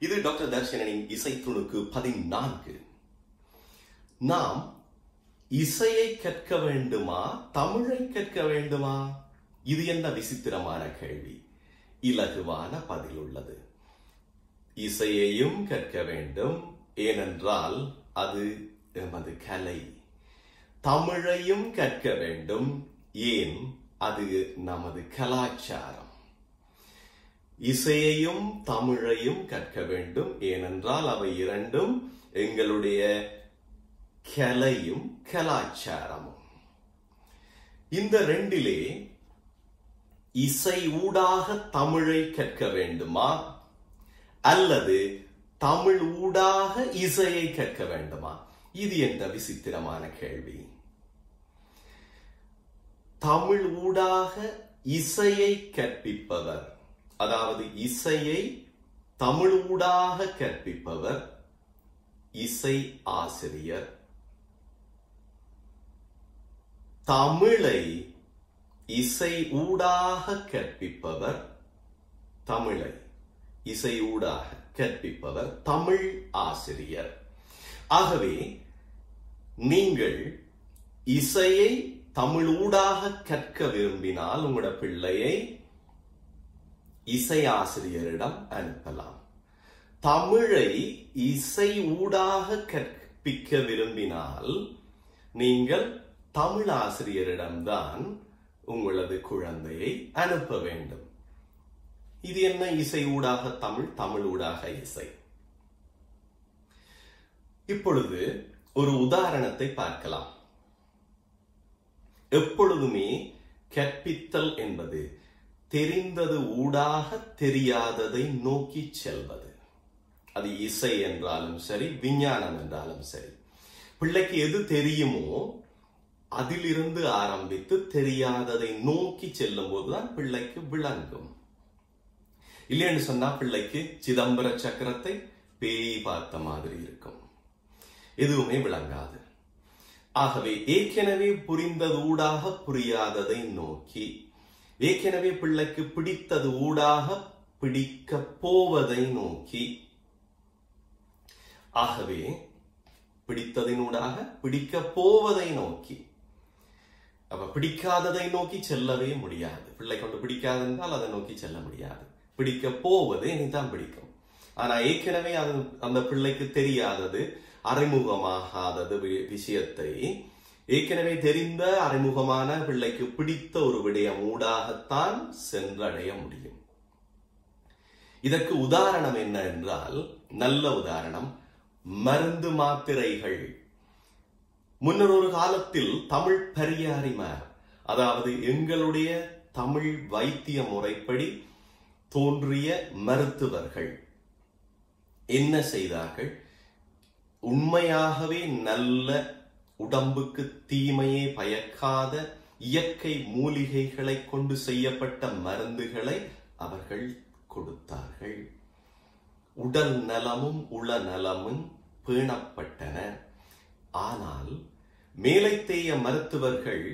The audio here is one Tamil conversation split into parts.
இது டாக்டர் தர்ஷனின் இசை துணுக்கு பதினான்கு நாம் இசையை கற்க வேண்டுமா தமிழை கற்க வேண்டுமா இது என்ன விசித்திரமான கேள்வி இலகுவான பதில் உள்ளது இசையையும் கற்க வேண்டும் ஏனென்றால் அது எமது கலை தமிழையும் கற்க வேண்டும் ஏன் அது நமது கலாச்சாரம் இசையையும் தமிழையும் கற்க வேண்டும் ஏனென்றால் அவை இரண்டும் எங்களுடைய கலையும் கலாச்சாரமும் இந்த ரெண்டிலே இசை ஊடாக தமிழை கற்க வேண்டுமா அல்லது தமிழ் ஊடாக இசையை கற்க வேண்டுமா இது என்ற விசித்திரமான கேள்வி தமிழ் ஊடாக இசையை கற்பிப்பவர் அதாவது இசையை தமிழ் ஊடாக கற்பிப்பவர் இசை ஆசிரியர் தமிழை இசை ஊடாக கற்பிப்பவர் தமிழை இசை ஊடாக கற்பிப்பவர் தமிழ் ஆசிரியர் ஆகவே நீங்கள் இசையை தமிழ் ஊடாக கற்க விரும்பினால் உங்களோட பிள்ளையை இசை ஆசிரியரிடம் அனுப்பலாம் தமிழை இசை ஊடாக கற்பிக்க விரும்பினால் நீங்கள் தமிழ் ஆசிரியரிடம்தான் உங்களது குழந்தையை அனுப்ப வேண்டும் இது என்ன இசை ஊடாக தமிழ் தமிழ் ஊடாக இசை இப்பொழுது ஒரு உதாரணத்தை பார்க்கலாம் எப்பொழுதுமே கற்பித்தல் என்பது தெரிந்தது ஊடாக தெரியாததை நோக்கி செல்வது அது இசை என்றாலும் சரி விஞ்ஞானம் என்றாலும் சரி பிள்ளைக்கு எது தெரியுமோ அதிலிருந்து ஆரம்பித்து தெரியாததை நோக்கி செல்லும் போதுதான் பிள்ளைக்கு விளங்கும் இல்லைன்னு சொன்னா பிள்ளைக்கு சிதம்பர சக்கரத்தை பேய் பார்த்த மாதிரி இருக்கும் எதுவுமே விளங்காது ஆகவே ஏற்கனவே புரிந்தது ஊடாக புரியாததை நோக்கி ஏற்கனவே பிள்ளைக்கு பிடித்தது ஊடாக பிடிக்க போவதை நோக்கி ஆகவே பிடித்ததினூடாக பிடிக்க போவதை நோக்கி அப்ப பிடிக்காததை நோக்கி செல்லவே முடியாது பிள்ளை கொண்டு பிடிக்காது என்றால் அதை நோக்கி செல்ல முடியாது பிடிக்க போவது இனிதான் பிடிக்கும் ஆனா ஏற்கனவே அது அந்த பிள்ளைக்கு தெரியாதது அறிமுகமாகாதது விஷயத்தை ஏற்கனவே தெரிந்த அறிமுகமான பிள்ளைக்கு பிடித்த ஒரு விடயம் ஊடாகத்தான் சென்றடைய முடியும் இதற்கு உதாரணம் என்ன என்றால் நல்ல உதாரணம் மருந்து மாத்திரைகள் முன்னர் ஒரு காலத்தில் தமிழ் பரியாரிமார் அதாவது எங்களுடைய தமிழ் வைத்திய முறைப்படி தோன்றிய மருத்துவர்கள் என்ன செய்தார்கள் உண்மையாகவே நல்ல உடம்புக்கு தீமையை பயக்காத இயற்கை மூலிகைகளை கொண்டு செய்யப்பட்ட மருந்துகளை அவர்கள் கொடுத்தார்கள் உடல் நலமும் உள நலமும் பேணப்பட்டன ஆனால் மேலைத்தேய மருத்துவர்கள்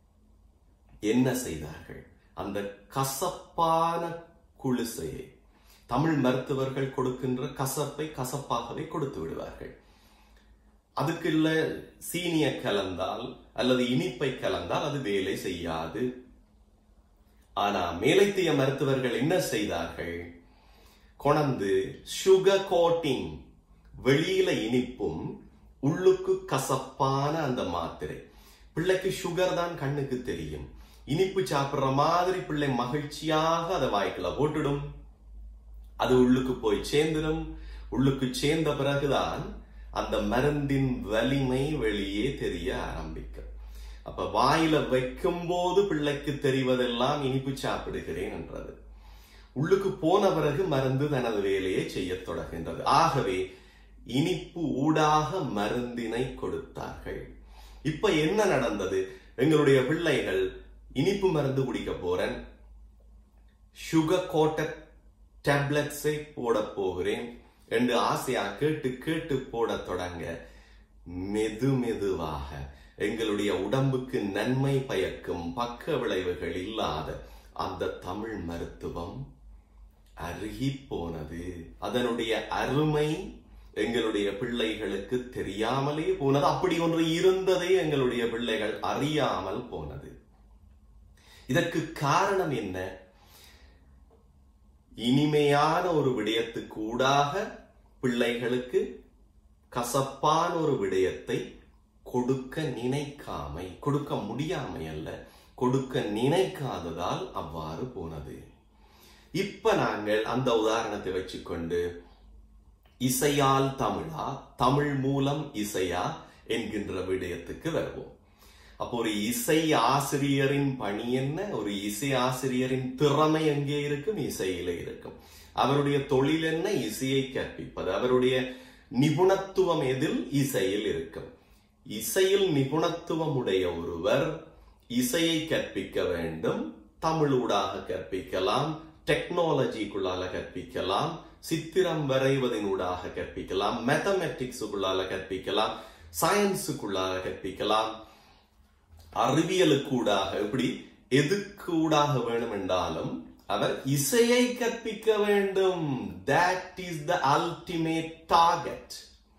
என்ன செய்தார்கள் அந்த கசப்பான குளிசையை தமிழ் மருத்துவர்கள் கொடுக்கின்ற கசப்பை கசப்பாகவே கொடுத்து விடுவார்கள் அதுக்கு இல்ல சீனிய கலந்தால் அல்லது இனிப்பை கலந்தால் அது வேலை செய்யாது ஆனா மேலைத்திய மருத்துவர்கள் என்ன செய்தார்கள் கொணந்து சுகர் கோட்டிங் வெளியில இனிப்பும் உள்ளுக்கு கசப்பான அந்த மாத்திரை பிள்ளைக்கு சுகர் தான் கண்ணுக்கு தெரியும் இனிப்பு சாப்பிடுற மாதிரி பிள்ளை மகிழ்ச்சியாக அதை வாய்க்குள்ள போட்டுடும் அது உள்ளுக்கு போய் சேர்ந்துடும் உள்ளுக்கு சேர்ந்த பிறகுதான் அந்த மருந்தின் வலிமை வெளியே தெரிய ஆரம்பிக்கும் அப்ப வாயில வைக்கும் போது பிள்ளைக்கு தெரிவதெல்லாம் இனிப்பு சாப்பிடுகிறேன் என்றது உள்ளுக்கு போன பிறகு மருந்து தனது வேலையை செய்ய தொடங்குகின்றது ஆகவே இனிப்பு ஊடாக மருந்தினை கொடுத்தார்கள் இப்ப என்ன நடந்தது எங்களுடைய பிள்ளைகள் இனிப்பு மருந்து குடிக்க போறேன் சுகர் கோட்டட் டேப்லெட்ஸை போட போகிறேன் என்று ஆசையா கேட்டு கேட்டு போட தொடங்க மெது மெதுவாக எங்களுடைய உடம்புக்கு நன்மை பயக்கும் பக்க விளைவுகள் இல்லாத அந்த தமிழ் மருத்துவம் அருகி போனது அதனுடைய அருமை எங்களுடைய பிள்ளைகளுக்கு தெரியாமலே போனது அப்படி ஒன்று இருந்ததே எங்களுடைய பிள்ளைகள் அறியாமல் போனது இதற்கு காரணம் என்ன இனிமையான ஒரு விடயத்துக்கு ஊடாக பிள்ளைகளுக்கு கசப்பான ஒரு விடயத்தை கொடுக்க நினைக்காமை கொடுக்க முடியாமை அல்ல கொடுக்க நினைக்காததால் அவ்வாறு போனது இப்ப நாங்கள் அந்த உதாரணத்தை வச்சுக்கொண்டு இசையால் தமிழா தமிழ் மூலம் இசையா என்கின்ற விடயத்துக்கு வருவோம் அப்போ ஒரு இசை ஆசிரியரின் பணி என்ன ஒரு இசை ஆசிரியரின் திறமை எங்கே இருக்கும் இசையில இருக்கும் அவருடைய தொழில் என்ன இசையை கற்பிப்பது அவருடைய நிபுணத்துவம் எதில் இசையில் இருக்கும் இசையில் நிபுணத்துவம் உடைய ஒருவர் இசையை கற்பிக்க வேண்டும் தமிழூடாக கற்பிக்கலாம் டெக்னாலஜிக்குள்ளால கற்பிக்கலாம் சித்திரம் வரைவதனூடாக கற்பிக்கலாம் மேத்தமெட்டிக்ஸுக்குள்ளால கற்பிக்கலாம் சயின்ஸுக்குள்ளாக கற்பிக்கலாம் அறிவியலுக்கூடாக இப்படி எதுக்கூடாக வேணும் என்றாலும் அவர் இசையை கற்பிக்க வேண்டும் that is the ultimate target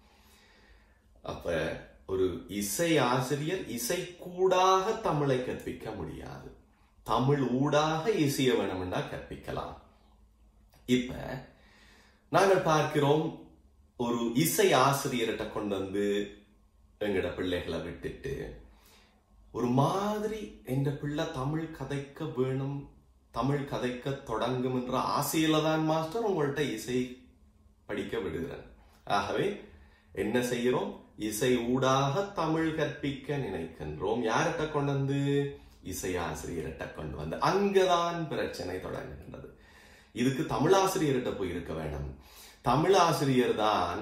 அப்ப ஒரு இசை ஆசிரியர் இசை கூடாக தமிழை கற்பிக்க முடியாது தமிழ் ஊடாக இசைய வேணும்னா கற்பிக்கலாம் இப்ப நாங்கள் பார்க்கிறோம் ஒரு இசை ஆசிரியர்கிட்ட கொண்டு வந்து எங்கட பிள்ளைகளை விட்டுட்டு ஒரு மாதிரி என்ற பிள்ளை தமிழ் கதைக்க வேணும் தமிழ் கதைக்க தொடங்கும் என்ற ஆசையில தான் மாஸ்டர் உங்கள்கிட்ட இசை படிக்க விடுகிறேன் ஆகவே என்ன செய்கிறோம் இசை ஊடாக தமிழ் கற்பிக்க நினைக்கின்றோம் யார்கிட்ட கொண்டு வந்து இசை ஆசிரியர்கிட்ட கொண்டு வந்து அங்கதான் பிரச்சனை தொடங்குகின்றது இதுக்கு தமிழாசிரியர்கிட்ட போய் இருக்க வேணும் தமிழாசிரியர் தான்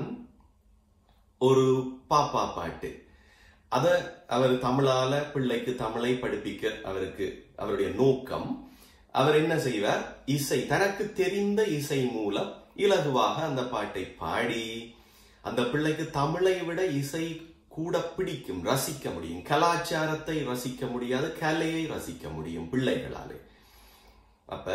ஒரு பாப்பா பாட்டு அத அவர் தமிழால பிள்ளைக்கு தமிழை படிப்பிக்க அவருக்கு அவருடைய நோக்கம் அவர் என்ன செய்வார் இசை தனக்கு தெரிந்த இசை மூலம் இலகுவாக அந்த பாட்டை பாடி அந்த பிள்ளைக்கு தமிழை விட இசை கூட பிடிக்கும் ரசிக்க முடியும் கலாச்சாரத்தை ரசிக்க முடியாது கலையை ரசிக்க முடியும் பிள்ளைகளாலே அப்ப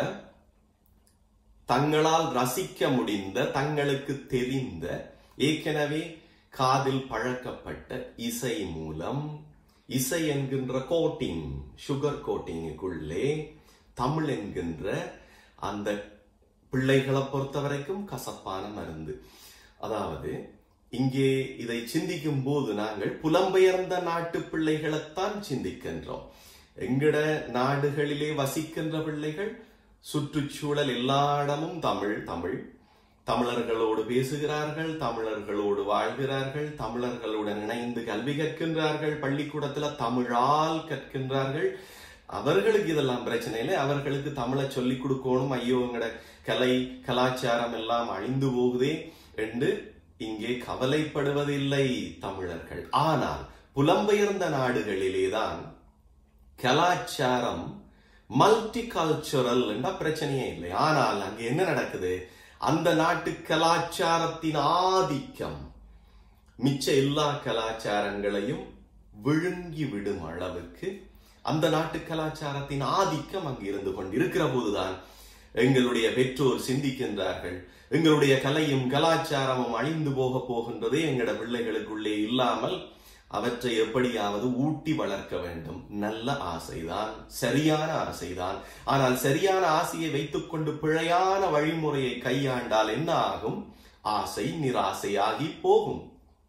தங்களால் ரசிக்க முடிந்த தங்களுக்கு தெரிந்த ஏற்கனவே காதில் பழக்கப்பட்ட இசை மூலம் இசை என்கின்ற கோட்டிங் சுகர் கோட்டிங்குள்ளே தமிழ் என்கின்ற அந்த பிள்ளைகளை பொறுத்த வரைக்கும் கசப்பான மருந்து அதாவது இங்கே இதை சிந்திக்கும் போது நாங்கள் புலம்பெயர்ந்த நாட்டு பிள்ளைகளைத்தான் சிந்திக்கின்றோம் எங்கட நாடுகளிலே வசிக்கின்ற பிள்ளைகள் சுற்றுச்சூழல் எல்லா இடமும் தமிழ் தமிழ் தமிழர்களோடு பேசுகிறார்கள் தமிழர்களோடு வாழ்கிறார்கள் தமிழர்களுடன் இணைந்து கல்வி கற்கின்றார்கள் பள்ளிக்கூடத்துல தமிழால் கற்கின்றார்கள் அவர்களுக்கு இதெல்லாம் பிரச்சனை இல்லை அவர்களுக்கு தமிழை சொல்லிக் கொடுக்கணும் ஐயோ எங்கட கலை கலாச்சாரம் எல்லாம் அழிந்து போகுதே என்று இங்கே கவலைப்படுவதில்லை தமிழர்கள் ஆனால் புலம்பெயர்ந்த நாடுகளிலேதான் கலாச்சாரம் மல்டி கல்ச்சுரல் என்ற பிரச்சனையே இல்லை ஆனால் அங்கே என்ன நடக்குது அந்த நாட்டு கலாச்சாரத்தின் ஆதிக்கம் மிச்ச எல்லா கலாச்சாரங்களையும் விழுங்கி விடும் அளவுக்கு அந்த நாட்டு கலாச்சாரத்தின் ஆதிக்கம் அங்கு இருந்து கொண்டிருக்கிற போதுதான் எங்களுடைய பெற்றோர் சிந்திக்கின்றார்கள் எங்களுடைய கலையும் கலாச்சாரமும் அழிந்து போக போகின்றதே எங்களோட பிள்ளைகளுக்குள்ளே இல்லாமல் அவற்றை எப்படியாவது ஊட்டி வளர்க்க வேண்டும் நல்ல ஆசைதான் சரியான ஆசைதான் ஆனால் சரியான ஆசையை வைத்துக்கொண்டு பிழையான வழிமுறையை கையாண்டால் என்ன ஆகும் ஆசை நிராசையாகி போகும்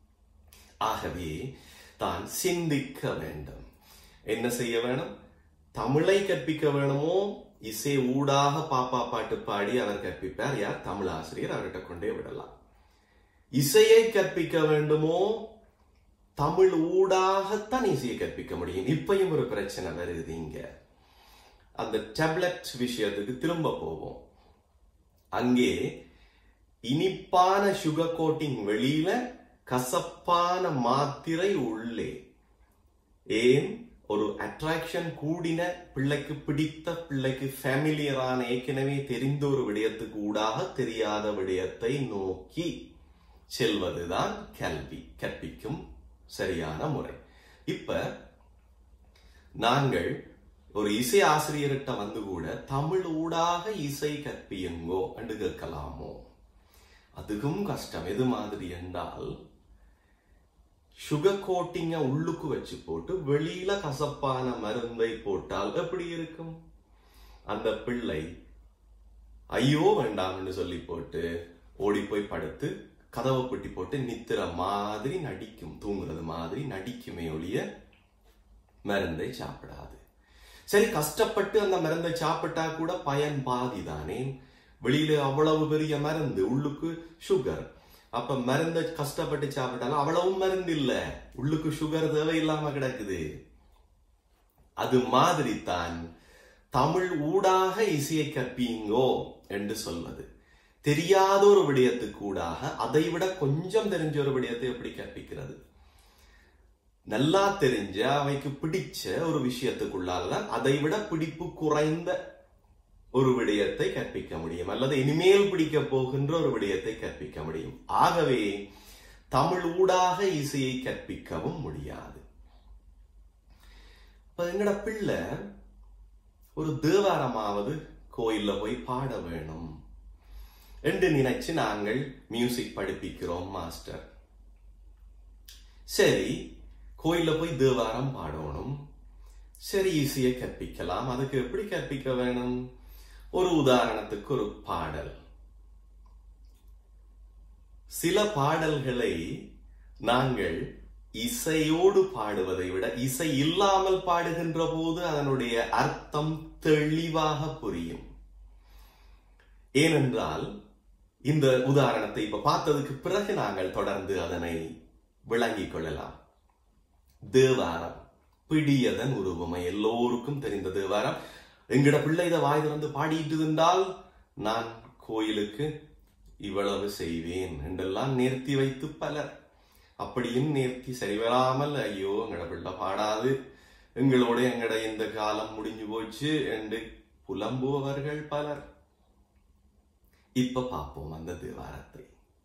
ஆகவே தான் சிந்திக்க வேண்டும் என்ன செய்ய வேணும் தமிழை கற்பிக்க வேணுமோ இசை ஊடாக பாப்பா பாட்டு பாடி அவர் கற்பிப்பார் யார் தமிழ் ஆசிரியர் அவர்கிட்ட கொண்டே விடலாம் இசையை கற்பிக்க வேண்டுமோ தமிழ் ஊடாகத்தான் இசையை கற்பிக்க முடியும் இப்பயும் ஒரு பிரச்சனை வருது இங்க அந்த டேப்லெட் விஷயத்துக்கு திரும்ப போவோம் அங்கே இனிப்பான சுகர் கோட்டிங் வெளியில கசப்பான மாத்திரை உள்ளே ஏன் ஒரு அட்ராக்ஷன் கூடின பிள்ளைக்கு பிடித்த பிள்ளைக்கு ஃபேமிலியரான ஏற்கனவே தெரிந்த ஒரு விடயத்துக்கு ஊடாக தெரியாத விடயத்தை நோக்கி செல்வதுதான் கல்வி கற்பிக்கும் சரியான முறை இப்ப நாங்கள் ஒரு இசை ஆசிரியர்கிட்ட வந்து கூட தமிழ் ஊடாக இசை கற்பியுங்கோ என்று கேட்கலாமோ அதுக்கும் கஷ்டம் எது மாதிரி என்றால் சுகர் கோட்டிங்க உள்ளுக்கு வச்சு போட்டு வெளியில கசப்பான மருந்தை போட்டால் எப்படி இருக்கும் அந்த பிள்ளை ஐயோ வேண்டாம்னு சொல்லி போட்டு ஓடி போய் படுத்து கதவை பெட்டி போட்டு நித்திர மாதிரி நடிக்கும் தூங்குறது மாதிரி நடிக்குமே ஒழிய மருந்தை சாப்பிடாது சரி கஷ்டப்பட்டு அந்த மருந்தை சாப்பிட்டா கூட பயன் பாதி தானே வெளியில அவ்வளவு பெரிய மருந்து உள்ளுக்கு சுகர் அப்ப மருந்தை கஷ்டப்பட்டு சாப்பிட்டாலும் அவ்வளவு மருந்து இல்ல உள்ளுக்கு சுகர் தேவையில்லாம கிடக்குது அது மாதிரி தான் தமிழ் ஊடாக இசையை கற்பீங்கோ என்று சொல்வது தெரியாத ஒரு விடயத்துக்கு ஊடாக அதை விட கொஞ்சம் தெரிஞ்ச ஒரு விடயத்தை எப்படி கற்பிக்கிறது நல்லா தெரிஞ்ச அவைக்கு பிடிச்ச ஒரு விஷயத்துக்குள்ளால அதை விட பிடிப்பு குறைந்த ஒரு விடயத்தை கற்பிக்க முடியும் அல்லது இனிமேல் பிடிக்க போகின்ற ஒரு விடயத்தை கற்பிக்க முடியும் ஆகவே தமிழ் ஊடாக இசையை கற்பிக்கவும் முடியாது இப்ப எங்கட பிள்ளை ஒரு தேவாரமாவது கோயில்ல போய் பாட வேணும் என்று நினைச்சு நாங்கள் மியூசிக் படிப்பிக்கிறோம் மாஸ்டர் சரி கோயில்ல போய் தேவாரம் பாடணும் சரி இசையை கற்பிக்கலாம் அதுக்கு எப்படி கற்பிக்க வேணும் ஒரு உதாரணத்துக்கு ஒரு பாடல் சில பாடல்களை நாங்கள் இசையோடு பாடுவதை விட இசை இல்லாமல் பாடுகின்ற போது அதனுடைய அர்த்தம் தெளிவாக புரியும் ஏனென்றால் இந்த உதாரணத்தை இப்ப பார்த்ததுக்கு பிறகு நாங்கள் தொடர்ந்து அதனை விளங்கிக் கொள்ளலாம் தேவாரம் பிடியதன் உருவமை எல்லோருக்கும் தெரிந்த தேவாரம் எங்கட பிள்ளை இதை வாய் திறந்து பாடிட்டு இருந்தால் நான் கோயிலுக்கு இவ்வளவு செய்வேன் என்றெல்லாம் நேர்த்தி வைத்து பலர் அப்படியும் நேர்த்தி சரி வராமல் ஐயோ எங்கட பிள்ளை பாடாது எங்களோட எங்கட இந்த காலம் முடிஞ்சு போச்சு என்று புலம்புபவர்கள் பலர் இப்ப பார்ப்போம் அந்த தேவாரத்தை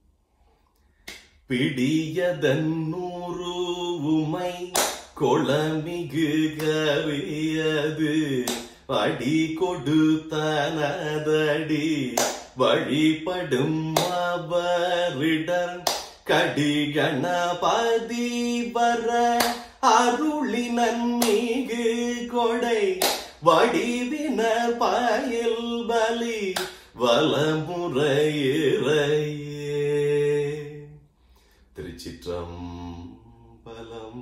பிடியதன் நூறு உமை கொளமிகு கவியது அடி கொடுத்தனதடி வழிபடும் அவரிடர் கடிகணபதி வர அருளினன் மிகு கொடை வடிவினர் பயல் பலி வலமுறையிறையே திருச்சிற்றம்பலம்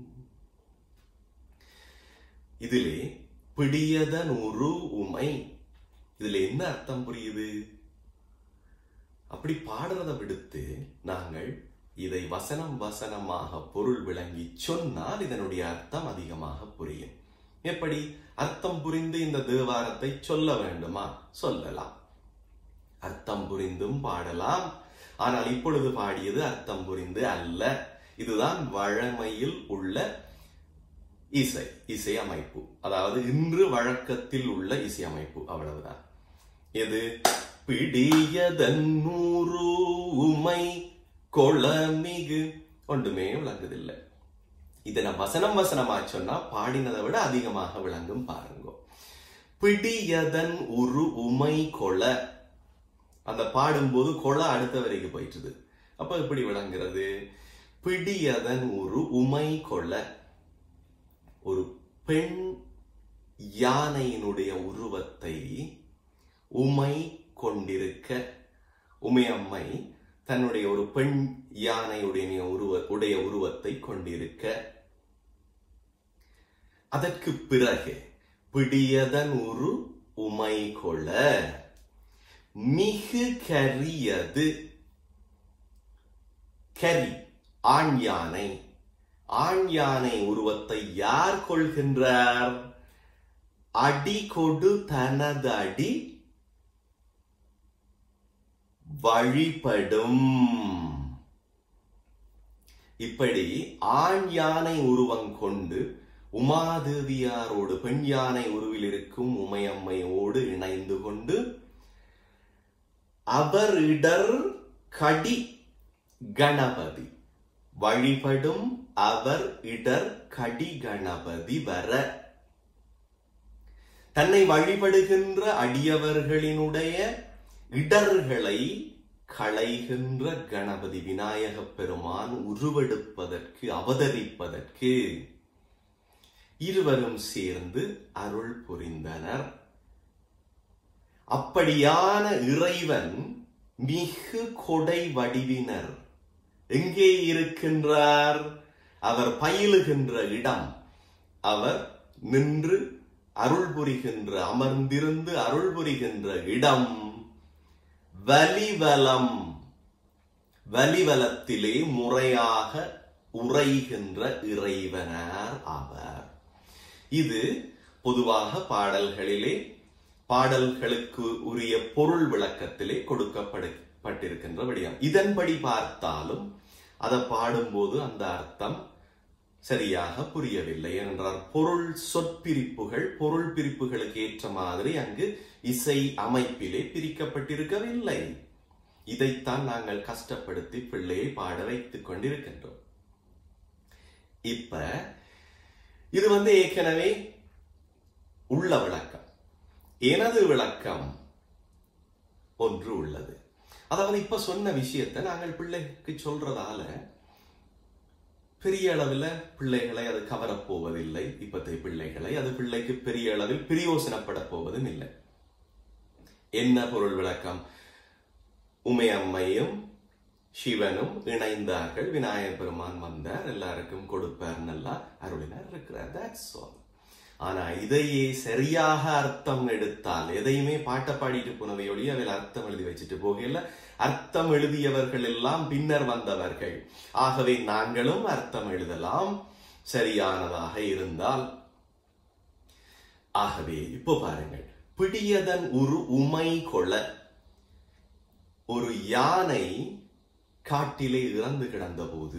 இதிலே பிடியதன் ஒரு உமை இதுல என்ன அர்த்தம் புரியுது அப்படி பாடுறத விடுத்து நாங்கள் இதை வசனம் வசனமாக பொருள் விளங்கி சொன்னால் இதனுடைய அர்த்தம் அதிகமாக புரியும் எப்படி அர்த்தம் புரிந்து இந்த தேவாரத்தை சொல்ல வேண்டுமா சொல்லலாம் அர்த்தம் புரிந்தும் பாடலாம் ஆனால் இப்பொழுது பாடியது அர்த்தம் புரிந்து அல்ல இதுதான் வழமையில் உள்ள இசை இசை அமைப்பு அதாவது இன்று வழக்கத்தில் உள்ள இசை அமைப்பு அவ்வளவுதான் எது பிடியதன் நூறு உமை கொளமிகு ஒன்றுமே விளங்குதில்லை இதை நான் வசனம் வசனமா சொன்னா பாடினதை விட அதிகமாக விளங்கும் பாருங்க பிடியதன் ஒரு உமை கொள அந்த பாடும்போது கொள அடுத்த வரைக்கும் போயிட்டுது அப்ப எப்படி விளங்குறது பிடியதன் ஒரு உமை கொள ஒரு பெண் யானையினுடைய உருவத்தை உமை கொண்டிருக்க உமையம்மை தன்னுடைய ஒரு பெண் யானையுடைய உருவ உடைய உருவத்தை கொண்டிருக்க அதற்கு பிறகு பிடியதன் ஒரு உமை கொள மிகு கரியது கரி ஆண் யானை ஆண் யானை உருவத்தை யார் கொள்கின்றார் அடி கொடு தனது அடி வழிபடும் இப்படி ஆண் யானை உருவம் கொண்டு உமாதேவியாரோடு பெண் யானை உருவில் இருக்கும் உமையம்மையோடு இணைந்து கொண்டு அவர் இடர் கடி கணபதி வழிபடும் அவர் இடர் கடி கணபதி வர தன்னை வழிபடுகின்ற அடியவர்களினுடைய இடர்களை களைகின்ற கணபதி விநாயக பெருமான் உருவெடுப்பதற்கு அவதரிப்பதற்கு இருவரும் சேர்ந்து அருள் புரிந்தனர் அப்படியான இறைவன் மிகு கொடை வடிவினர் எங்கே இருக்கின்றார் அவர் பயிலுகின்ற இடம் அவர் நின்று அருள் புரிகின்ற அமர்ந்திருந்து அருள் புரிகின்ற இடம் வலிவலம் வலிவலத்திலே முறையாக உரைகின்ற இறைவனார் ஆவார் இது பொதுவாக பாடல்களிலே பாடல்களுக்கு உரிய பொருள் விளக்கத்திலே கொடுக்கப்பட்டிருக்கின்ற விடயம் இதன்படி பார்த்தாலும் அதை பாடும்போது அந்த அர்த்தம் சரியாக புரியவில்லை என்றார் பொருள் சொற்பிரிப்புகள் பொருள் பிரிப்புகளுக்கு ஏற்ற மாதிரி அங்கு இசை அமைப்பிலே பிரிக்கப்பட்டிருக்கவில்லை இதைத்தான் நாங்கள் கஷ்டப்படுத்தி பிள்ளையை பாட வைத்துக் கொண்டிருக்கின்றோம் இப்ப இது வந்து ஏற்கனவே உள்ள விளக்கம் எனது விளக்கம் ஒன்று உள்ளது அதாவது இப்ப சொன்ன விஷயத்தை நாங்கள் பிள்ளைக்கு சொல்றதால பெரிய அளவில் பிள்ளைகளை அது கவரப் போவதில்லை இப்பத்தைய பிள்ளைகளை அது பிள்ளைக்கு பெரிய அளவில் பிரயோசனப்பட போவதும் இல்லை என்ன பொருள் விளக்கம் உமையம்மையும் சிவனும் இணைந்தார்கள் விநாயகர் பெருமான் வந்தார் எல்லாருக்கும் கொடுப்பார் நல்லா அருளினார் இருக்கிறார் தட்ஸ் ஆல் ஆனா இதையே சரியாக அர்த்தம் எடுத்தால் எதையுமே பாட்ட பாடிட்டு போனதை ஒழிய அதில் அர்த்தம் எழுதி வச்சுட்டு போகல அர்த்தம் எழுதியவர்கள் எல்லாம் பின்னர் வந்தவர்கள் ஆகவே நாங்களும் அர்த்தம் எழுதலாம் சரியானதாக இருந்தால் ஆகவே இப்போ பாருங்கள் பிடியதன் ஒரு உமை கொள ஒரு யானை காட்டிலே இறந்து கிடந்த போது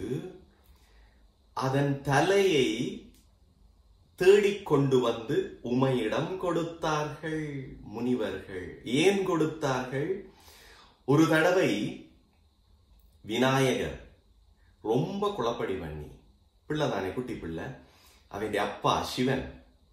அதன் தலையை தேடிக்கொண்டு வந்து உமையிடம் கொடுத்தார்கள் முனிவர்கள் ஏன் கொடுத்தார்கள் ஒரு தடவை விநாயகர் ரொம்ப குழப்படி பண்ணி பிள்ளை தானே குட்டி பிள்ளை அவனுடைய அப்பா சிவன்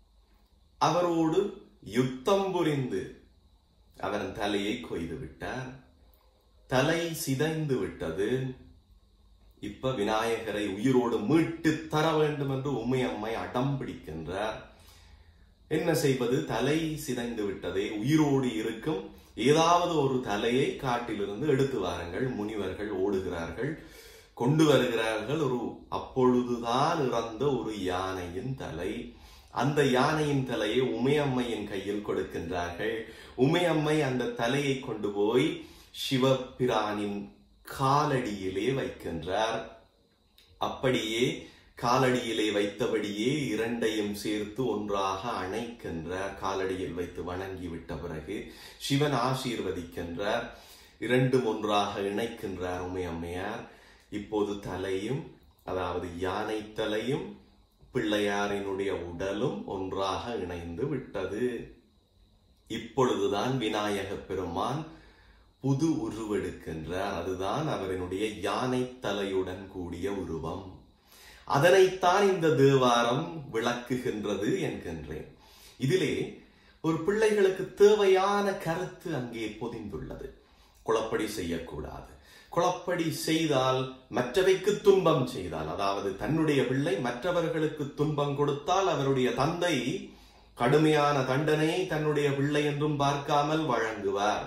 அவரோடு யுத்தம் புரிந்து அவன் தலையை கொய்து விட்டார் தலை சிதைந்து விட்டது இப்ப விநாயகரை உயிரோடு மீட்டு தர வேண்டும் என்று உமையம்மை அடம் பிடிக்கின்றார் என்ன செய்வது தலை சிதைந்து விட்டதே உயிரோடு இருக்கும் ஏதாவது ஒரு தலையை காட்டிலிருந்து எடுத்து வாருங்கள் முனிவர்கள் ஓடுகிறார்கள் கொண்டு வருகிறார்கள் ஒரு அப்பொழுதுதான் இறந்த ஒரு யானையின் தலை அந்த யானையின் தலையை உமையம்மையின் கையில் கொடுக்கின்றார்கள் உமையம்மை அந்த தலையை கொண்டு போய் சிவபிரானின் காலடியிலே வைக்கின்றார் அப்படியே காலடியிலே வைத்தபடியே இரண்டையும் சேர்த்து ஒன்றாக அணைக்கின்றார் காலடியில் வைத்து வணங்கி விட்ட பிறகு சிவன் ஆசீர்வதிக்கின்றார் இரண்டும் ஒன்றாக இணைக்கின்றார் உமையம்மையார் இப்போது தலையும் அதாவது யானை தலையும் பிள்ளையாரினுடைய உடலும் ஒன்றாக இணைந்து விட்டது இப்பொழுதுதான் விநாயக பெருமான் புது உருவெடுக்கின்றார் அதுதான் அவரினுடைய யானை தலையுடன் கூடிய உருவம் அதனைத்தான் இந்த தேவாரம் விளக்குகின்றது என்கின்றேன் இதிலே ஒரு பிள்ளைகளுக்கு தேவையான கருத்து அங்கே பொதிந்துள்ளது குளப்படி செய்யக்கூடாது குளப்படி செய்தால் மற்றவைக்கு துன்பம் செய்தால் அதாவது தன்னுடைய பிள்ளை மற்றவர்களுக்கு துன்பம் கொடுத்தால் அவருடைய தந்தை கடுமையான தண்டனையை தன்னுடைய பிள்ளை என்றும் பார்க்காமல் வழங்குவார்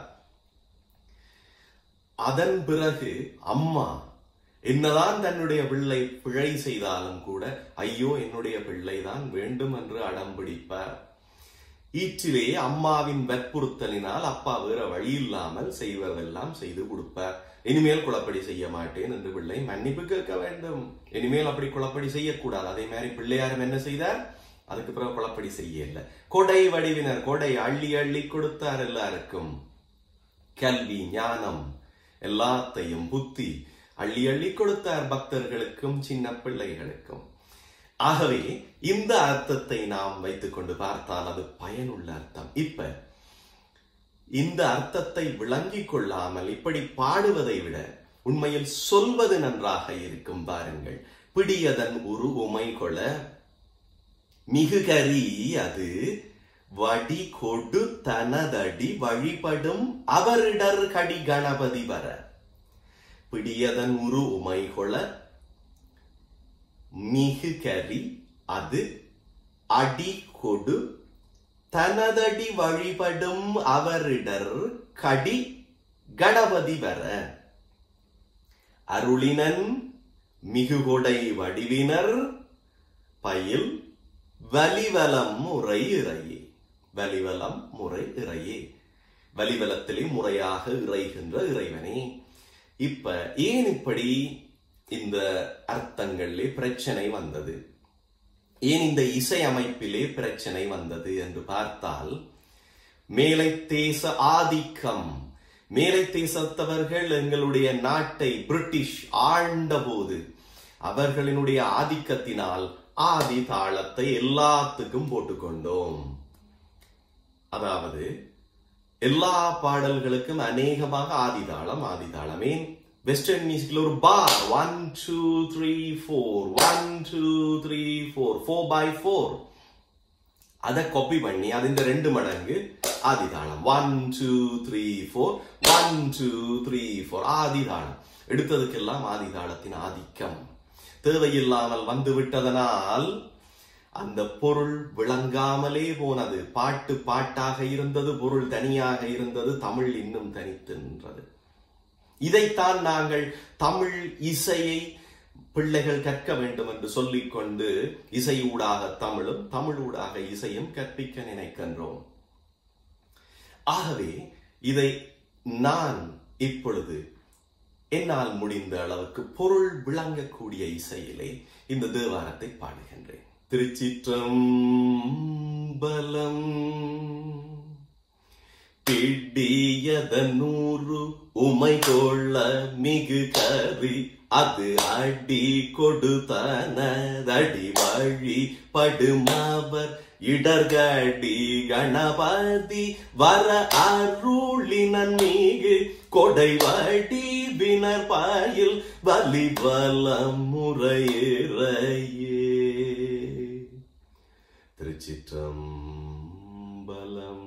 அதன் பிறகு அம்மா என்னதான் தன்னுடைய பிள்ளை பிழை செய்தாலும் கூட ஐயோ என்னுடைய பிள்ளைதான் வேண்டும் என்று அடம் பிடிப்பார் ஈற்றிலே அம்மாவின் வற்புறுத்தலினால் அப்பா வேற வழி இல்லாமல் செய்வதெல்லாம் செய்து கொடுப்பார் இனிமேல் குளப்படி செய்ய மாட்டேன் என்று பிள்ளை மன்னிப்பு கேட்க வேண்டும் இனிமேல் அப்படி குளப்படி செய்யக்கூடாது அதே மாதிரி பிள்ளையாரும் என்ன செய்தார் அதுக்கு பிறகு குளப்படி செய்யல கொடை வடிவினர் கொடை அள்ளி அள்ளி கொடுத்தார் எல்லாருக்கும் கல்வி ஞானம் எல்லாத்தையும் புத்தி அள்ளி அள்ளி கொடுத்தார் பக்தர்களுக்கும் சின்ன பிள்ளைகளுக்கும் ஆகவே இந்த அர்த்தத்தை நாம் வைத்துக்கொண்டு பார்த்தால் அது பயனுள்ள அர்த்தம் இப்ப இந்த அர்த்தத்தை விளங்கிக் கொள்ளாமல் இப்படி பாடுவதை விட உண்மையில் சொல்வது நன்றாக இருக்கும் பாருங்கள் பிடியதன் ஒரு உமை கொள மிகு கரி அது வடி கொடு தனதடி வழிபடும் அவரிடர் கடி கணபதி வர பிடியதன் உரு உமைகொள மிகு கரி அது அடி கொடு தனதடி வழிபடும் அவரிடர் கடி கணபதி வர அருளினன் மிகுகொடை வடிவினர் பயில் வலிவலம் முறை இறையே வலிவலம் முறை இறையே வலிவலத்திலே முறையாக இறைகின்ற இறைவனே இப்ப ஏன் இப்படி இந்த அர்த்தங்களிலே பிரச்சனை வந்தது ஏன் இந்த இசை அமைப்பிலே பிரச்சனை வந்தது என்று பார்த்தால் மேலை தேச ஆதிக்கம் மேலை தேசத்தவர்கள் எங்களுடைய நாட்டை பிரிட்டிஷ் ஆண்டபோது அவர்களினுடைய ஆதிக்கத்தினால் ஆதி தாளத்தை எல்லாத்துக்கும் போட்டுக்கொண்டோம் அதாவது எல்லா பாடல்களுக்கும் அநேகமாக ஆதிதாளம் ஆதிதாளமே வெஸ்டர்ன் மியூசிக்ல ஒரு bar one two three four one two three four four by four அதை காப்பி பண்ணி அதிന്റെ ரெண்டு மடங்கு ஆதிதாளம் one two three four one two three four ஆதிதாளம் எடுத்ததுக்கெல்லாம் ஆதிதாளத்தின் ஆதிக்கம் தேவையில்லாமல் வந்து விட்டதனால் அந்த பொருள் விளங்காமலே போனது பாட்டு பாட்டாக இருந்தது பொருள் தனியாக இருந்தது தமிழ் இன்னும் தனித்து நின்றது இதைத்தான் நாங்கள் தமிழ் இசையை பிள்ளைகள் கற்க வேண்டும் என்று சொல்லிக்கொண்டு இசை ஊடாக தமிழும் தமிழ் ஊடாக இசையும் கற்பிக்க நினைக்கின்றோம் ஆகவே இதை நான் இப்பொழுது என்னால் முடிந்த அளவுக்கு பொருள் விளங்கக்கூடிய இசையிலே இந்த தேவாரத்தை பாடுகின்றேன் திருச்சிற்றம்பலம் பிடியதனூறு உமை கொள்ள மிகு கரி அது அடி கொடுத்தனதடி வழி படுமவர் இடர்கடி கணபதி வர அருளினன் மிகு கொடை வடி வினர் பாயில் வலிபலம் முறையிறையே திருச்சிற்றம்பலம்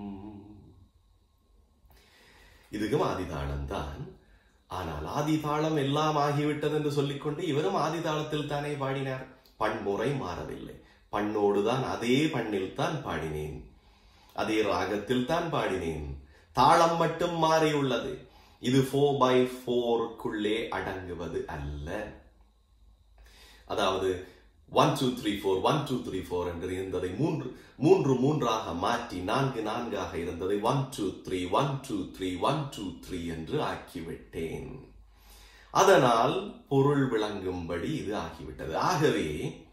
இதுக்கும் ஆதிதாளம் தான் ஆனால் ஆதிதாளம் எல்லாம் ஆகிவிட்டது என்று சொல்லிக்கொண்டு இவரும் ஆதிதாளத்தில் தானே பாடினார் பண்முறை மாறவில்லை பண்ணோடுதான் அதே பண்ணில் தான் பாடினேன் அதே ராகத்தில் தான் பாடினேன் தாளம் மட்டும் மாறியுள்ளது இது ஃபோர் பை ஃபோருக்குள்ளே அடங்குவது அல்ல அதாவது one two three four one two three four என்று இருந்ததை மூன்று மூன்று மூன்றாக மாற்றி நான்கு நான்காக இருந்ததை one two three one two three one two three என்று ஆக்கிவிட்டேன் அதனால் பொருள் விளங்கும்படி இது ஆகிவிட்டது ஆகவே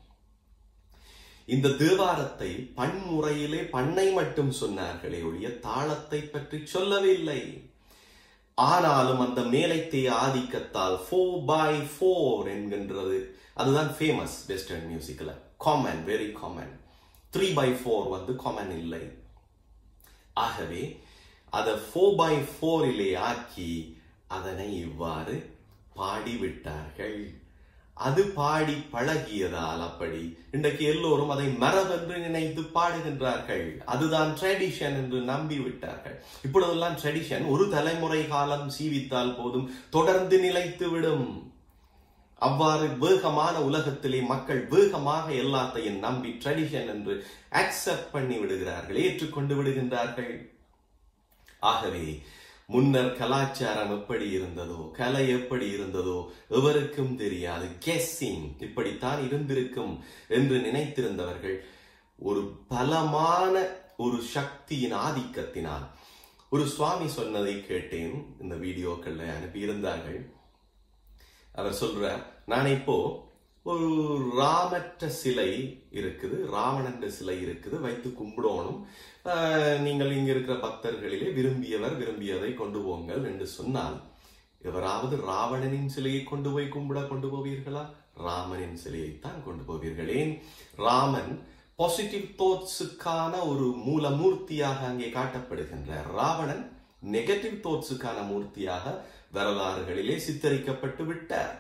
இந்த தேவாரத்தை பன்முறையிலே பண்ணை மட்டும் சொன்னார்களே ஒழிய தாளத்தை பற்றி சொல்லவில்லை ஆனாலும் அந்த மேலைத்தே ஆதிக்கத்தால் ஃபோர் பை ஃபோர் என்கின்றது அதுதான் ஃபேமஸ் வெஸ்டர்ன் மியூசிக்ல common very common three by four வந்து காமன் இல்லை ஆகவே அதை ஃபோர் பை ஃபோரிலே ஆக்கி அதனை இவ்வாறு பாடிவிட்டார்கள் அது பாடி பழகியதால் அப்படி இன்றைக்கு எல்லோரும் அதை மரபென்று நினைத்து பாடுகின்றார்கள் அதுதான் ட்ரெடிஷன் என்று நம்பி விட்டார்கள் இப்பொழுதெல்லாம் ட்ரெடிஷன் ஒரு தலைமுறை காலம் சீவித்தால் போதும் தொடர்ந்து நிலைத்து விடும் அவ்வாறு வேகமான உலகத்திலே மக்கள் வேகமாக எல்லாத்தையும் நம்பி ட்ரெடிஷன் என்று அக்செப்ட் பண்ணி விடுகிறார்கள் ஏற்றுக்கொண்டு விடுகின்றார்கள் ஆகவே முன்னர் கலாச்சாரம் எப்படி இருந்ததோ கலை எப்படி இருந்ததோ எவருக்கும் தெரியாது கெஸ்ஸிங் இப்படித்தான் இருந்திருக்கும் என்று நினைத்திருந்தவர்கள் ஒரு பலமான ஒரு சக்தியின் ஆதிக்கத்தினால் ஒரு சுவாமி சொன்னதை கேட்டேன் இந்த வீடியோக்கள்ல அனுப்பியிருந்தார்கள் அவர் சொல்றார் நான் இப்போ ஒரு ராமற்ற சிலை இருக்குது ராவணன்ற சிலை இருக்குது வைத்து கும்பிடணும் நீங்கள் இங்க இருக்கிற பக்தர்களிலே விரும்பியவர் விரும்பியதை கொண்டு போங்கள் என்று சொன்னால் எவராவது ராவணனின் சிலையை கொண்டு போய் கும்பிட கொண்டு போவீர்களா ராமனின் சிலையைத்தான் கொண்டு போவீர்கள் ஏன் ராமன் பாசிட்டிவ் தோட்ஸுக்கான ஒரு மூலமூர்த்தியாக அங்கே காட்டப்படுகின்றார் ராவணன் நெகட்டிவ் தோட்ஸுக்கான மூர்த்தியாக வரலாறுகளிலே சித்தரிக்கப்பட்டு விட்டார்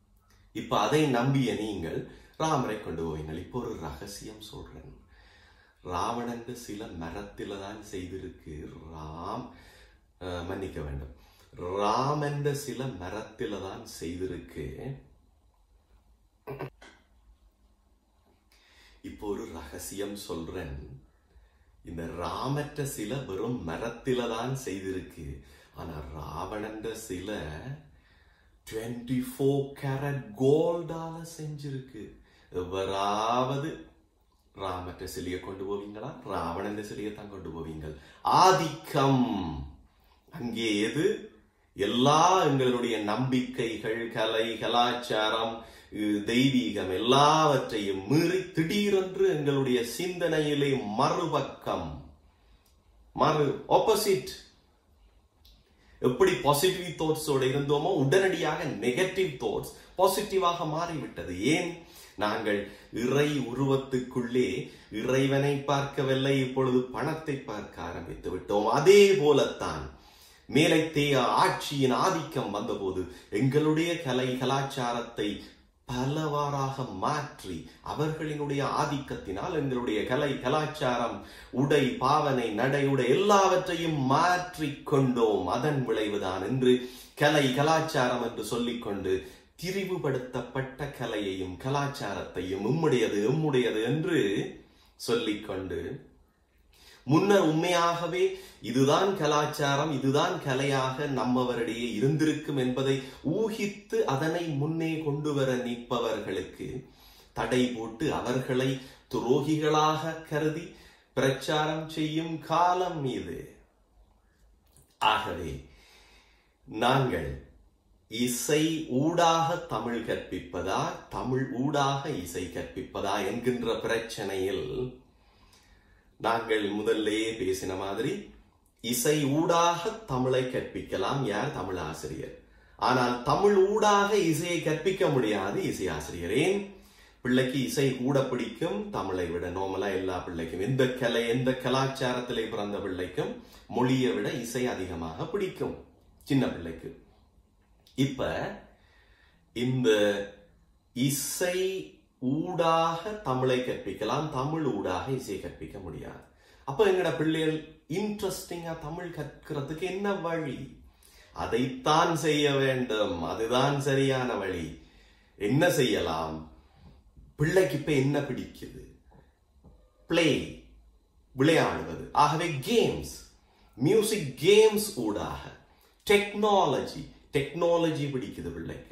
இப்ப அதை நம்பிய நீங்கள் ராமரை கொண்டு போவீங்கள் இப்போ ஒரு ரகசியம் சொல்றேன் ராவணன் சில மரத்தில தான் செய்திருக்கு ராம் அஹ், மன்னிக்க வேண்டும் ராம் என்ற சில மரத்தில தான் செய்திருக்கு இப்போ ஒரு ரகசியம் சொல்றேன் இந்த ராமற்ற சில வெறும் மரத்தில தான் செய்திருக்கு ஆனா ராவணன்ற சில 24 ஃபோர் கேரட் கோல்டால செஞ்சிருக்கு எவராவது ராமற்ற சிலையை கொண்டு போவீங்களா ராவணன் சிலையை தான் கொண்டு போவீங்கள் ஆதிக்கம் அங்கே எது எல்லா எங்களுடைய நம்பிக்கைகள் கலை கலாச்சாரம் இ- தெய்வீகம் எல்லாவற்றையும் மீறி திடீரென்று எங்களுடைய சிந்தனையிலே மறுபக்கம் மறு ஆப்போசிட் எப்படி பாசிட்டிவ் தாட்ஸோட இருந்தோமோ உடனடியாக நெகட்டிவ் தாட்ஸ் பாசிட்டிவாக மாறிவிட்டது ஏன் நாங்கள் இறை உருவத்துக்குள்ளே இறைவனை பார்க்கவில்லை இப்பொழுது பணத்தை பார்க்க ஆரம்பித்து விட்டோம் அதே போலத்தான் மேலைத்தேய ஆட்சியின் ஆதிக்கம் வந்தபோது எங்களுடைய கலை கலாச்சாரத்தை பலவாறாக மாற்றி அவர்களினுடைய ஆதிக்கத்தினால் எங்களுடைய கலை கலாச்சாரம் உடை பாவனை நடை உடை எல்லாவற்றையும் மாற்றிக் கொண்டோம் அதன் விளைவுதான் என்று கலை கலாச்சாரம் என்று சொல்லிக்கொண்டு திரிவுபடுத்தப்பட்ட கலையையும் கலாச்சாரத்தையும் உம்முடையது உம்முடையது என்று சொல்லிக்கொண்டு முன்னர் உண்மையாகவே இதுதான் கலாச்சாரம் இதுதான் கலையாக நம்மவரிடையே இருந்திருக்கும் என்பதை ஊகித்து அதனை முன்னே கொண்டு வர நிற்பவர்களுக்கு தடை போட்டு அவர்களை துரோகிகளாக கருதி பிரச்சாரம் செய்யும் காலம் இது ஆகவே நாங்கள் இசை ஊடாக தமிழ் கற்பிப்பதா தமிழ் ஊடாக இசை கற்பிப்பதா என்கின்ற பிரச்சனையில் நாங்கள் முதல்லேயே பேசின மாதிரி இசை ஊடாக தமிழை கற்பிக்கலாம் யார் தமிழ் ஆசிரியர் ஆனால் தமிழ் ஊடாக இசையை கற்பிக்க முடியாது இசை ஆசிரியர் ஏன் பிள்ளைக்கு இசை கூட பிடிக்கும் தமிழை விட நார்மலா எல்லா பிள்ளைக்கும் எந்த கலை எந்த கலாச்சாரத்திலே பிறந்த பிள்ளைக்கும் மொழியை விட இசை அதிகமாக பிடிக்கும் சின்ன பிள்ளைக்கு இப்ப இந்த இசை ஊடாக தமிழை கற்பிக்கலாம் தமிழ் ஊடாக இசை கற்பிக்க முடியாது அப்ப எங்கட பிள்ளைகள் இன்ட்ரெஸ்டிங்கா தமிழ் கற்கிறதுக்கு என்ன வழி அதைத்தான் செய்ய வேண்டும் அதுதான் சரியான வழி என்ன செய்யலாம் பிள்ளைக்கு இப்ப என்ன பிடிக்குது பிளே விளையாடுவது ஆகவே கேம்ஸ் மியூசிக் கேம்ஸ் ஊடாக டெக்னாலஜி டெக்னாலஜி பிடிக்குது பிள்ளைக்கு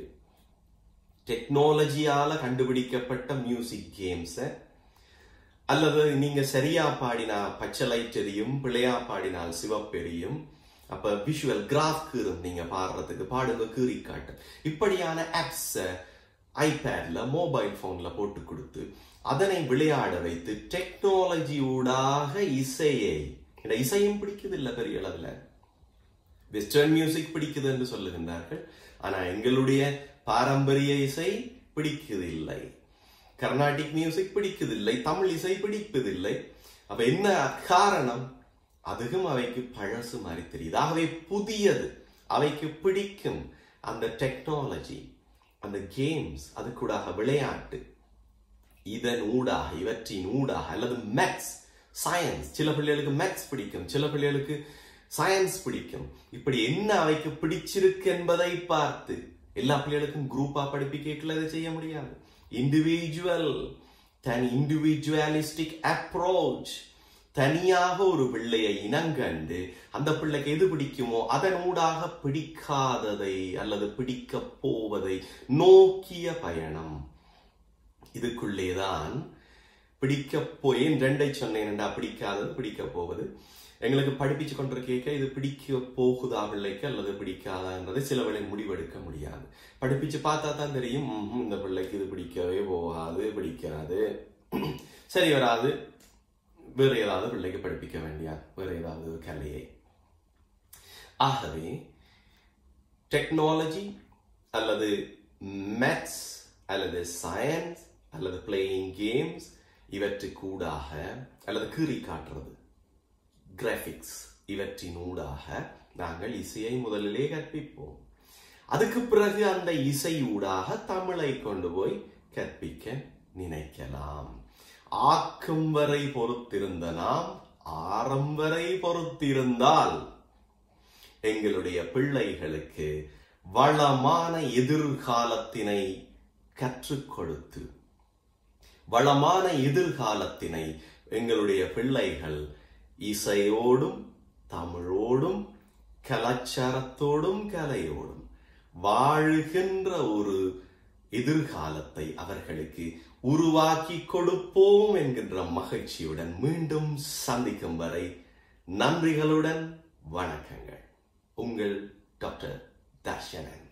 டெக்னாலஜியால கண்டுபிடிக்கப்பட்ட மியூசிக் கேம்ஸ அல்லது நீங்க சரியா பாடினா பச்சை லைட் எரியும் பிள்ளையா பாடினால் சிவப்பெரியும் அப்ப விஷுவல் கிராஃப் கீறும் நீங்க பாடுறதுக்கு பாடுங்க கீறி காட்டு இப்படியான ஆப்ஸ் ஐபேட்ல மொபைல் போன்ல போட்டு கொடுத்து அதனை விளையாட வைத்து டெக்னாலஜி ஊடாக இசையை இந்த இசையும் பிடிக்குது இல்ல பெரிய அளவுல வெஸ்டர்ன் மியூசிக் பிடிக்குது என்று சொல்லுகின்றார்கள் ஆனா எங்களுடைய பாரம்பரிய இசை பிடிக்குதில்லை கர்நாடிக் மியூசிக் பிடிக்குதில்லை தமிழ் இசை பிடிப்பதில்லை அப்ப என்ன காரணம் அதுவும் அவைக்கு பழசு மாதிரி தெரியுது ஆகவே புதியது அவைக்கு பிடிக்கும் அந்த டெக்னாலஜி அந்த கேம்ஸ் அதுக்கூடாக விளையாட்டு இதன் ஊடாக இவற்றின் ஊடாக அல்லது மேக்ஸ் சயின்ஸ் சில பிள்ளைகளுக்கு மேக்ஸ் பிடிக்கும் சில பிள்ளைகளுக்கு சயின்ஸ் பிடிக்கும் இப்படி என்ன அவைக்கு பிடிச்சிருக்கு என்பதை பார்த்து எல்லா பிள்ளைகளுக்கும் குரூப்பா படிப்பிக்கல இதை செய்ய முடியாது இண்டிவிஜுவல் தனி இண்டிவிஜுவலிஸ்டிக் அப்ரோச் தனியாக ஒரு பிள்ளையை இனங்கண்டு அந்த பிள்ளைக்கு எது பிடிக்குமோ அதன் ஊடாக பிடிக்காததை அல்லது பிடிக்க போவதை நோக்கிய பயணம் இதுக்குள்ளேதான் பிடிக்க போய் ரெண்டை சொன்னேன்டா பிடிக்காதது பிடிக்க போவது எங்களுக்கு படிப்பிச்சு கொண்டிருக்க இது பிடிக்க போகுதா பிள்ளைக்கு அல்லது பிடிக்காதான்றது சில வேளை முடிவெடுக்க முடியாது படிப்பிச்சு பார்த்தா தான் தெரியும் ம்ஹும், இந்த பிள்ளைக்கு இது பிடிக்கவே போகாது பிடிக்காது சரி வராது வேற ஏதாவது பிள்ளைக்கு படிப்பிக்க வேண்டிய வேற ஏதாவது ஒரு கலையை ஆகவே டெக்னாலஜி அல்லது மேத்ஸ் அல்லது சயின்ஸ் அல்லது பிளேயிங் கேம்ஸ் இவற்றுக்கூடாக அல்லது கீறி காட்டுறது கிராபிக்ஸ் இவற்றின் ஊடாக நாங்கள் இசையை முதலிலே கற்பிப்போம் அதுக்கு பிறகு அந்த இசை ஊடாக தமிழை கொண்டு போய் கற்பிக்க நினைக்கலாம் ஆக்கும் வரை பொறுத்திருந்த நாம் ஆரம் வரை பொறுத்திருந்தால் எங்களுடைய பிள்ளைகளுக்கு வளமான எதிர்காலத்தினை கற்றுக் கொடுத்து வளமான எதிர்காலத்தினை எங்களுடைய பிள்ளைகள் இசையோடும் தமிழோடும் கலாச்சாரத்தோடும் கலையோடும் வாழுகின்ற ஒரு எதிர்காலத்தை அவர்களுக்கு உருவாக்கி கொடுப்போம் என்கின்ற மகிழ்ச்சியுடன் மீண்டும் சந்திக்கும் வரை நன்றிகளுடன் வணக்கங்கள் உங்கள் டாக்டர் தர்ஷனன்